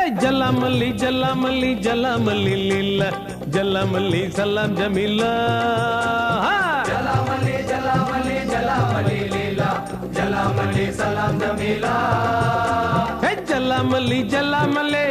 ஜல்லாமல்லி ஜல்லாமல்லி ஜல்லாமல்லி இல்ல ஜல்லாமல்லி சல்லாம் ஜமீலா ஜலாமலி ஜலாமலி ஜலாமலி லீலா ஜலாமலி சலாம் ஜமீலா ஹே, ஜல்லாமல்லி ஜல்லாமல்லி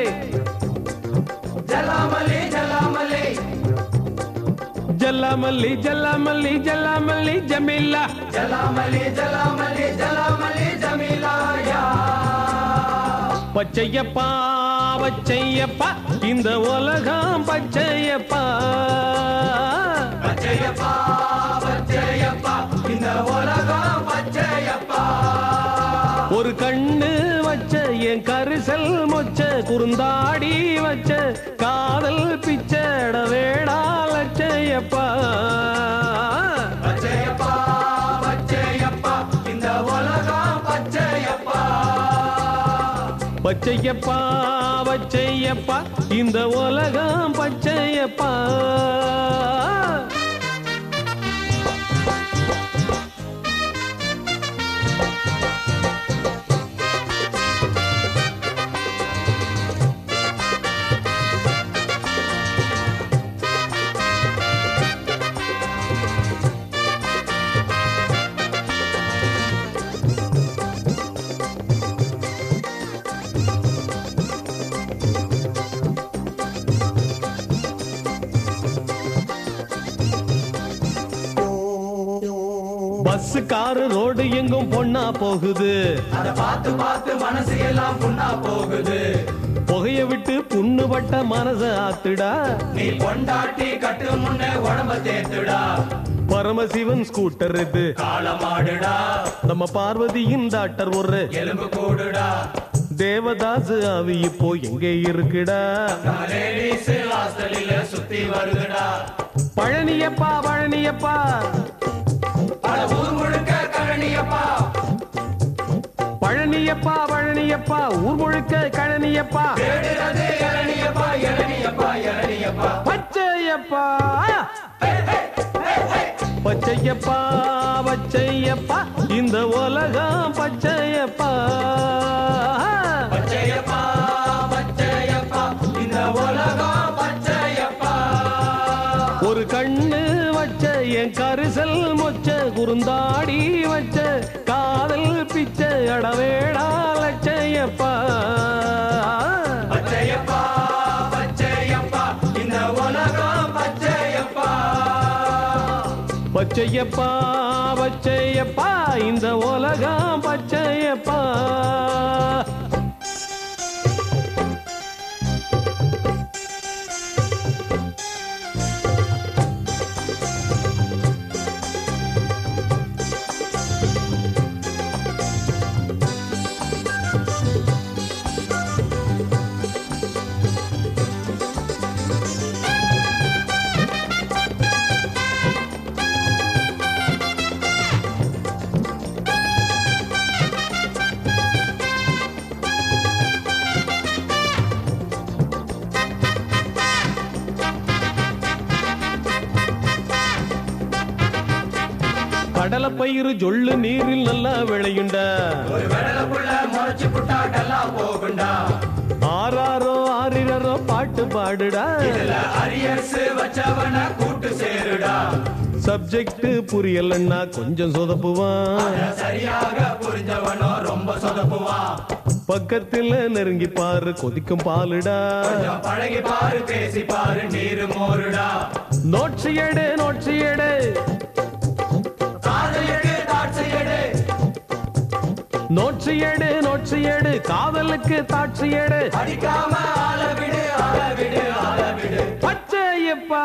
ஜலாமலி ஜலாமலி ஜல்லாமல்லி ஜல்லாமல்லி ஜல்லாமல்லி ஜமீலா ஜலாமலி ஜலாமலி ஜலாமலி ஜமீலா யா பச்சையப்பா பச்சையப்பா இந்த உலகம் பச்சையப்பா பச்சையப்பா பச்சையப்பா இந்த உலகம் பச்சையப்பா ஒரு கண்ணு வச்ச என் கரிசல் மொச்ச குறுந்தாடி வச்ச காதல் பிச்சட வேடா லட்சையப்பா பச்சையப்பா பச்சையப்பா இந்த உலகம் பச்சையப்பா பச்சையப்பா பச்சையப்பா இந்த உலகம் பச்சையப்பா பஸ் காரு ரோடு எங்கும் பொண்ணா போகுது அத பார்த்து பார்த்து மனசு எல்லாம் புண்ணா போகுது புகைய விட்டு புண்ணுபட்ட மனச ஆத்துடா நீ பொண்டாட்டி கட்டு முன்னே உடம்ப தேத்துடா பரமசிவன் ஸ்கூட்டர் இது காலமாடுடா நம்ம பார்வதியின் டாக்டர் ஒரு எலும்பு கூடுடா தேவதாஸ் ஆவி இப்போ எங்கே இருக்குடா நம்ம லேடிஸ் ஹாஸ்டலில் சுத்தி வருதுடா பழனியப்பா பழனியப்பா பல ஊர் முழுக்க கழனியப்பா பழனியப்பா பழனியப்பா ஊர் முழுக்க கழனியப்பா தேடுறது இளநியப்பா இளநியப்பா இளநியப்பா பச்சையப்பா பச்சையப்பா பச்சையப்பா இந்த உலகம் பச்சையப்பா பச்சையப்பா பச்சையப்பா இந்த உலகம் பச்சையப்பா ஒரு கண்ணு வச்ச என் கரிசல் மொச்ச குறுந்தாடி வச்ச காதல் பிச்சை அடவேடா லட்சையப்பா பச்சையப்பா பச்சையப்பா இந்த உலகம் பச்சையப்பா பச்சையப்பா பச்சையப்பா இந்த உலகம் பச்சையப்பா கடலை பயிறு ஜொள்ளு நீரில் நல்லா விளையுண்டா ஒரு வெடல புள்ள முறைச்சு புட்டா டல்லா போகுண்டா ஆறாரோ ஆறிரரோ பாட்டு பாடுடா இதுல அரியர்ஸ் வச்சவன கூட்டு சேருடா சப்ஜெக்ட் புரியலன்னா கொஞ்சம் சொதப்புவான் அத சரியாக புரிஞ்சவனோ ரொம்ப சொதப்புவான் பக்கத்துல நெருங்கி பாரு கொதிக்கும் பாலுடா கொஞ்சம் பழகி பாரு பேசி பாரு நீரு மோருடா நோட்சி எடு நோட்சி எடு காதலுக்கு தாட்சி எடு நோட்சி எடு நோட்சி எடு காதலுக்கு தாட்சி எடு அடிக்காம ஆள விடு ஆள விடு ஆள விடு பச்சையப்பா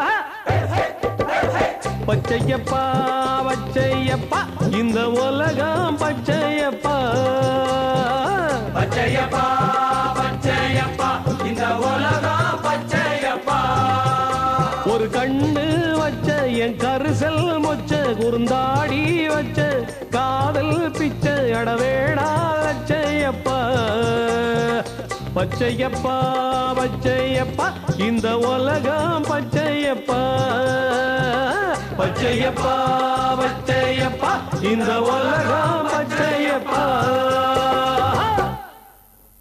பச்சையப்பா பச்சையப்பா இந்த உலகம் பச்சையப்பா பச்சையப்பா பச்சையப்பா இந்த உலகம் பச்சையப்பா ஒரு கண்ணு வச்ச என் கரிசல் மொச்ச குறுந்தாடி வச்ச காதல் பிச்சை அடவேடா லட்சையப்பா பச்சையப்பா பச்சையப்பா இந்த உலகம் பச்சையப்பா பச்சையப்பா பச்சையப்பா இந்த உலகம் பச்சையப்பா